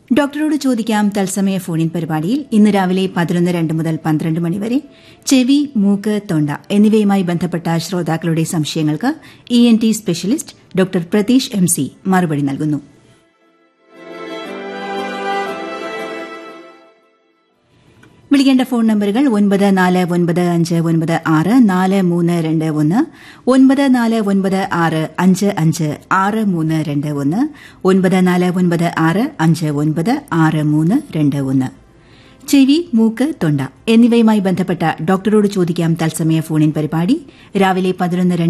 ഡോക്ടറോട് ചോദിക്കാം തത്സമയ ഫോണിൻ പരിപാടിയിൽ ഇന്ന് രാവിലെ പതിനൊന്ന് രണ്ട് മുതൽ പന്ത്രണ്ട് മണിവരെ ചെവി മൂക്ക് തൊണ്ട എന്നിവയുമായി ബന്ധപ്പെട്ട ശ്രോതാക്കളുടെ സംശയങ്ങൾക്ക് E N T specialist doctor Pratheesh M C മറുപടി നൽകുന്നു വിളിക്കേണ്ട ഫോൺ നമ്പറുകൾ ഒൻപത് നാല് ഒൻപത് അഞ്ച് ഒൻപത് ആറ് നാല് മൂന്ന് രണ്ട് ഒന്ന് ഒൻപത് നാല് ഒൻപത് ആറ് അഞ്ച് അഞ്ച് ആറ് മൂന്ന് രണ്ട് ഒന്ന് ഒൻപത് നാല് ഒൻപത് ആറ് അഞ്ച് ഒൻപത് ആറ് മൂന്ന് രണ്ട് ഒന്ന് ചെവി മൂക്ക് തൊണ്ട എന്നിവയുമായി ബന്ധപ്പെട്ട ഡോക്ടറോട് ചോദിക്കാം തത്സമയ ഫോണിൻ പരിപാടി രാവിലെ പതിനൊന്ന്